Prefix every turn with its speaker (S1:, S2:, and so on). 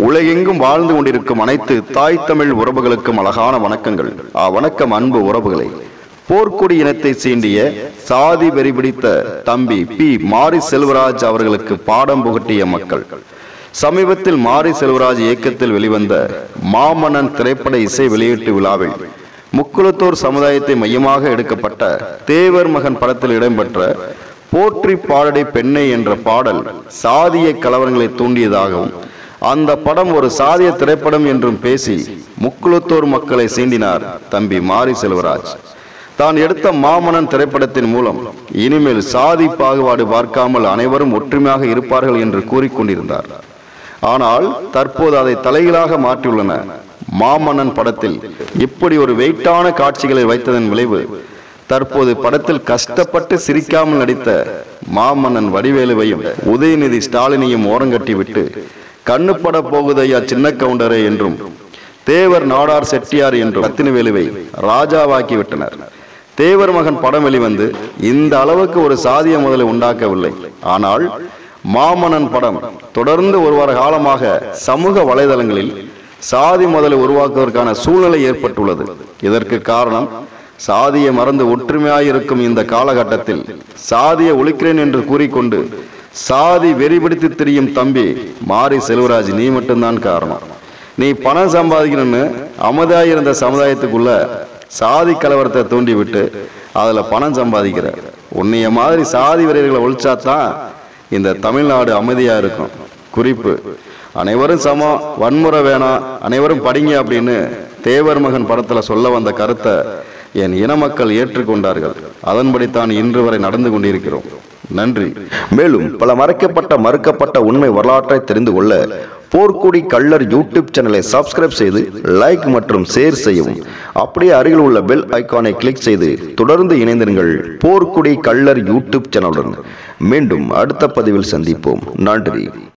S1: உலகெங்கும் வாழ்ந்து கொண்டிருக்கும் அனைத்து தாய் தமிழ் உறவுகளுக்கும் அழகான வணக்கங்கள் ஆ வணக்கம் அன்பு உறவுகளை போர்க்குடி இனத்தை சீண்டிய சாதி வெறி பிடித்த தம்பி பி மாரி செல்வராஜ் அவர்களுக்கு பாடம் புகட்டிய மக்கள் சமீபத்தில் மாரி செல்வராஜ் இயக்கத்தில் வெளிவந்த மாமன்னன் திரைப்பட இசை வெளியீட்டு விழாவில் முக்குளத்தோர் சமுதாயத்தை மையமாக எடுக்கப்பட்ட தேவர் மகன் படத்தில் இடம்பெற்ற போற்றி பாடடை பெண்ணை என்ற பாடல் சாதிய கலவரங்களை தூண்டியதாகவும் அந்த படம் ஒரு சாதிய திரைப்படம் என்றும் பேசி முக்குளத்தோர் மக்களை சீண்டினார் தம்பி மாரி செல்வராஜ் தான் எடுத்த மாமன்னன் திரைப்படத்தின் மூலம் இனிமேல் சாதி பாகுபாடு பார்க்காமல் அனைவரும் ஒற்றுமையாக இருப்பார்கள் என்று கூறிக்கொண்டிருந்தார் ஆனால் தற்போது அதை தலைகீழாக மாற்றியுள்ளன மாமன்னன் படத்தில் இப்படி ஒரு வெயிட்டான காட்சிகளை வைத்ததன் விளைவு தற்போது படத்தில் கஷ்டப்பட்டு சிரிக்காமல் நடித்த மாமன்னன் வடிவேலுவையும் உதயநிதி ஸ்டாலினையும் ஓரங்கட்டிவிட்டு கண்ணு பட போகுதையா சின்ன கவுண்டரே என்றும் தேவர் நாடார் செட்டியார் என்றும் ரத்தினவேலுவை ராஜாவாக்கி விட்டனர் தேவர் மகன் படம் வெளிவந்து இந்த அளவுக்கு ஒரு சாதிய முதலை உண்டாக்கவில்லை ஆனால் மாமன்னன் படம் தொடர்ந்து ஒரு வார காலமாக சமூக வலைதளங்களில் சாதி முதலை உருவாக்குவதற்கான சூழ்நிலை ஏற்பட்டுள்ளது இதற்கு காரணம் சாதியை மறந்து ஒற்றுமையாயிருக்கும் இந்த காலகட்டத்தில் சாதியை ஒழிக்கிறேன் என்று கூறிக்கொண்டு சாதி வெறிபிடித்து திரியும் தம்பி மாரி செல்வராஜ் நீ மட்டும்தான் காரணம் நீ பணம் சம்பாதிக்கணும்னு அமைதியாக இருந்த சமுதாயத்துக்குள்ள சாதி கலவரத்தை தூண்டி விட்டு அதுல பணம் சம்பாதிக்கிற உன்னைய மாதிரி சாதி வீரர்களை ஒழிச்சாதான் இந்த தமிழ்நாடு அமைதியா இருக்கும் குறிப்பு அனைவரும் சமம் வன்முறை வேணாம் அனைவரும் படிங்க அப்படின்னு தேவர் மகன் படத்துல சொல்ல வந்த கருத்தை என் இன மக்கள் ஏற்றுக்கொண்டார்கள் அதன்படித்தான் இன்று வரை நடந்து கொண்டிருக்கிறோம் நன்றி
S2: மேலும் பல மறைக்கப்பட்ட மறுக்கப்பட்ட உண்மை வரலாற்றை தெரிந்து கொள்ள போர்க்குடி கள்ளர் யூடியூப் சேனலை சப்ஸ்கிரைப் செய்து லைக் மற்றும் ஷேர் செய்யவும் அப்படியே அருகில் உள்ள பெல் ஐகானை கிளிக் செய்து தொடர்ந்து இணைந்திருங்கள் போர்க்குடி கள்ளர் யூடியூப் சேனலுடன் மீண்டும் அடுத்த பதிவில் சந்திப்போம் நன்றி